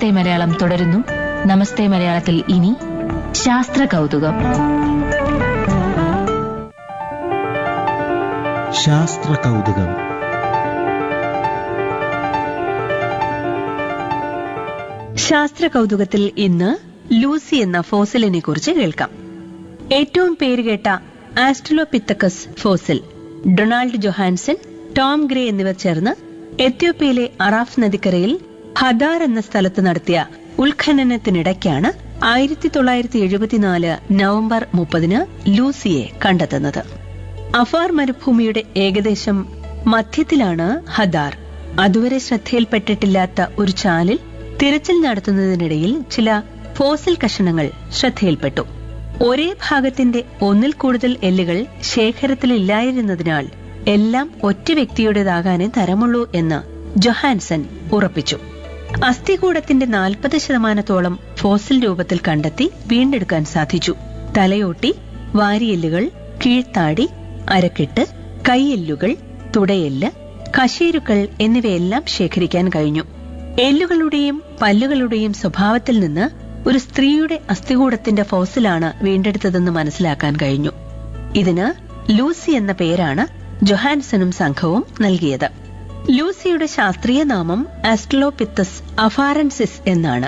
നമസ്തേ മലയാളം തുടരുന്നു നമസ്തേ മലയാളത്തിൽ ഇനി ശാസ്ത്ര കൗതുകം ശാസ്ത്ര കൗതുകം ശാസ്ത്ര കൗതുകത്തിൽ ഇന്ന് ലൂസി എന്ന ഫോസിലിനെ കുറിച്ച് കേൾക്കാം ഏറ്റവും പേരുകേട്ട Australopithecus fossil Donald Johanson Tom Gray എന്നിവർ ചേർന്ന് എത്യോപ്യയിലെ അറാഫ് നദിക്കരയിൽ ഹദാർ എന്ന സ്ഥലത്ത് നടത്തിയ ഉത്ഖനനത്തിനിടയ്ക്കാണ് ആയിരത്തി തൊള്ളായിരത്തി എഴുപത്തിനാല് നവംബർ മുപ്പതിന് ലൂസിയെ കണ്ടെത്തുന്നത് അഫാർ മരുഭൂമിയുടെ ഏകദേശം മധ്യത്തിലാണ് ഹദാർ അതുവരെ ശ്രദ്ധയിൽപ്പെട്ടിട്ടില്ലാത്ത ഒരു ചാലിൽ തിരച്ചിൽ നടത്തുന്നതിനിടയിൽ ചില ഫോസിൽ കഷണങ്ങൾ ശ്രദ്ധയിൽപ്പെട്ടു ഒരേ ഭാഗത്തിന്റെ ഒന്നിൽ കൂടുതൽ എല്ലുകൾ ശേഖരത്തിലില്ലായിരുന്നതിനാൽ എല്ലാം ഒറ്റ വ്യക്തിയുടേതാകാനേ തരമുള്ളൂ എന്ന് ജൊഹാൻസൺ ഉറപ്പിച്ചു അസ്ഥികൂടത്തിന്റെ നാൽപ്പത് ശതമാനത്തോളം ഫോസിൽ രൂപത്തിൽ കണ്ടെത്തി വീണ്ടെടുക്കാൻ സാധിച്ചു തലയോട്ടി വാരിയെല്ലുകൾ കീഴ്ത്താടി അരക്കെട്ട് കൈയെല്ലുകൾ തുടയെല്ല് കശേരുക്കൾ എന്നിവയെല്ലാം ശേഖരിക്കാൻ കഴിഞ്ഞു എല്ലുകളുടെയും പല്ലുകളുടെയും സ്വഭാവത്തിൽ നിന്ന് ഒരു സ്ത്രീയുടെ അസ്ഥികൂടത്തിന്റെ ഫോസിലാണ് വീണ്ടെടുത്തതെന്ന് മനസ്സിലാക്കാൻ കഴിഞ്ഞു ഇതിന് ലൂസി എന്ന പേരാണ് ജൊഹാൻസനും സംഘവും നൽകിയത് ലൂസിയുടെ ശാസ്ത്രീയ നാമം ആസ്ട്രലോപിത്തസ് അഫാറൻസിസ് എന്നാണ്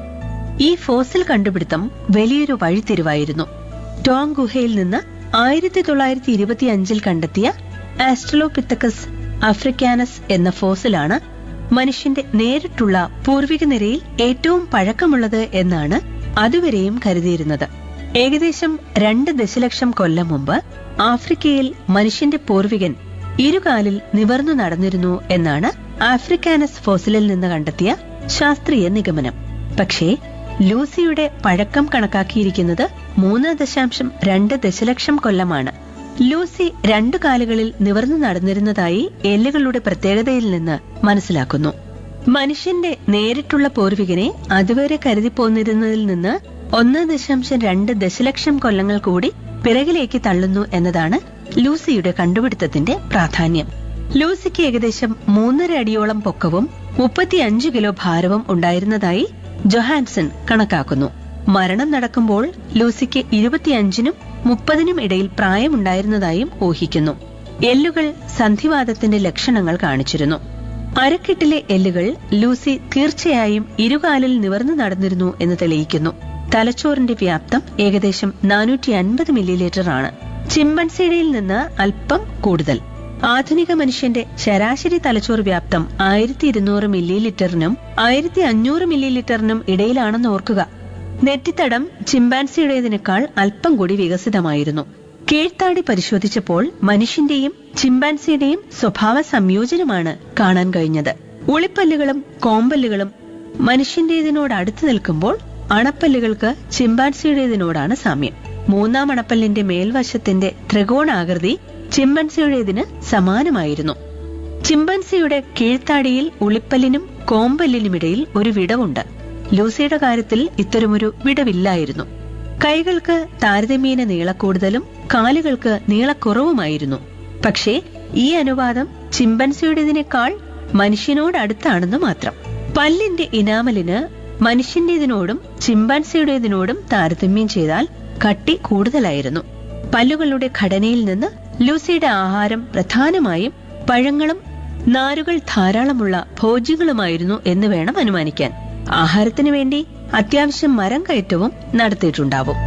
ഈ ഫോസിൽ കണ്ടുപിടുത്തം വലിയൊരു വഴിത്തിരിവായിരുന്നു ടോങ് ഗുഹയിൽ നിന്ന് ആയിരത്തി തൊള്ളായിരത്തി ഇരുപത്തിയഞ്ചിൽ കണ്ടെത്തിയ ആസ്ട്രലോപിത്തക്കസ് ആഫ്രിക്കാനസ് എന്ന ഫോസിലാണ് മനുഷ്യന്റെ നേരിട്ടുള്ള പൂർവിക നിരയിൽ ഏറ്റവും പഴക്കമുള്ളത് എന്നാണ് അതുവരെയും കരുതിയിരുന്നത് ഏകദേശം രണ്ട് ദശലക്ഷം കൊല്ലം മുമ്പ് ആഫ്രിക്കയിൽ മനുഷ്യന്റെ പൂർവികൻ ഇരുകാലിൽ നിവർന്നു നടന്നിരുന്നു എന്നാണ് ആഫ്രിക്കാനസ് ഫോസിലിൽ നിന്ന് കണ്ടെത്തിയ ശാസ്ത്രീയ നിഗമനം പക്ഷേ ലൂസിയുടെ പഴക്കം കണക്കാക്കിയിരിക്കുന്നത് മൂന്ന് ദശാംശം രണ്ട് ദശലക്ഷം കൊല്ലമാണ് ലൂസി രണ്ടു കാലുകളിൽ നിവർന്നു നടന്നിരുന്നതായി എല്ലുകളുടെ പ്രത്യേകതയിൽ നിന്ന് മനസ്സിലാക്കുന്നു മനുഷ്യന്റെ നേരിട്ടുള്ള പൂർവികനെ അതുവരെ കരുതിപ്പോന്നിരുന്നതിൽ നിന്ന് ഒന്ന് ദശാംശം രണ്ട് ദശലക്ഷം കൊല്ലങ്ങൾ കൂടി പിറകിലേക്ക് തള്ളുന്നു എന്നതാണ് ലൂസിയുടെ കണ്ടുപിടുത്തത്തിന്റെ പ്രാധാന്യം ലൂസിക്ക് ഏകദേശം മൂന്നര അടിയോളം പൊക്കവും മുപ്പത്തിയഞ്ച് കിലോ ഭാരവും ഉണ്ടായിരുന്നതായി ജൊഹാൻസൺ കണക്കാക്കുന്നു മരണം നടക്കുമ്പോൾ ലൂസിക്ക് ഇരുപത്തിയഞ്ചിനും മുപ്പതിനും ഇടയിൽ പ്രായമുണ്ടായിരുന്നതായും ഊഹിക്കുന്നു എല്ലുകൾ സന്ധിവാദത്തിന്റെ ലക്ഷണങ്ങൾ കാണിച്ചിരുന്നു അരക്കെട്ടിലെ എല്ലുകൾ ലൂസി തീർച്ചയായും ഇരുകാലിൽ നിവർന്നു നടന്നിരുന്നു എന്ന് തെളിയിക്കുന്നു തലച്ചോറിന്റെ വ്യാപ്തം ഏകദേശം നാനൂറ്റി അൻപത് മില്ലിലിറ്റർ ആണ് ചിമ്പൻസിയുടെയിൽ നിന്ന് അല്പം കൂടുതൽ ആധുനിക മനുഷ്യന്റെ ശരാശരി തലച്ചോർ വ്യാപ്തം ആയിരത്തി ഇരുന്നൂറ് മില്ലിലിറ്ററിനും ആയിരത്തി അഞ്ഞൂറ് മില്ലിലിറ്ററിനും ഇടയിലാണെന്ന് ഓർക്കുക നെറ്റിത്തടം ചിമ്പാൻസിയുടേതിനേക്കാൾ അല്പം കൂടി വികസിതമായിരുന്നു കീഴ്ത്താടി പരിശോധിച്ചപ്പോൾ മനുഷ്യന്റെയും ചിമ്പാൻസിയുടെയും സ്വഭാവ സംയോജനമാണ് കാണാൻ കഴിഞ്ഞത് ഉളിപ്പല്ലുകളും കോമ്പല്ലുകളും മനുഷ്യന്റേതിനോട് അടുത്ത് നിൽക്കുമ്പോൾ അണപ്പല്ലുകൾക്ക് ചിമ്പാൻസിയുടേതിനോടാണ് സാമ്യം മൂന്നാം അണപ്പല്ലിന്റെ മേൽവശത്തിന്റെ ത്രികോണാകൃതി ചിമ്പൻസിയുടേതിന് സമാനമായിരുന്നു ചിമ്പൻസിയുടെ കീഴ്ത്താടിയിൽ ഉളിപ്പല്ലിനും കോമ്പല്ലിനുമിടയിൽ ഒരു വിടവുണ്ട് ലൂസിയുടെ കാര്യത്തിൽ ഇത്തരമൊരു വിടവില്ലായിരുന്നു കൈകൾക്ക് താരതമ്യേന നീളക്കൂടുതലും കാലുകൾക്ക് നീളക്കുറവുമായിരുന്നു പക്ഷേ ഈ അനുപാതം ചിമ്പൻസിയുടേതിനേക്കാൾ മനുഷ്യനോട് അടുത്താണെന്ന് മാത്രം പല്ലിന്റെ ഇനാമലിന് മനുഷ്യന്റേതിനോടും ചിമ്പാൻസിയുടേതിനോടും താരതമ്യം ചെയ്താൽ കട്ടി കൂടുതലായിരുന്നു പല്ലുകളുടെ ഘടനയിൽ നിന്ന് ലൂസിയുടെ ആഹാരം പ്രധാനമായും പഴങ്ങളും നാരുകൾ ധാരാളമുള്ള ഭോജ്യങ്ങളുമായിരുന്നു എന്ന് വേണം അനുമാനിക്കാൻ ആഹാരത്തിനു വേണ്ടി അത്യാവശ്യം മരം കയറ്റവും നടത്തിയിട്ടുണ്ടാവും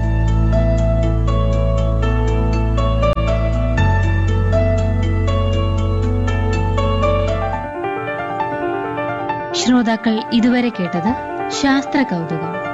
ശ്രോതാക്കൾ ഇതുവരെ കേട്ടത് ശാസ്ത്ര കൗതുകം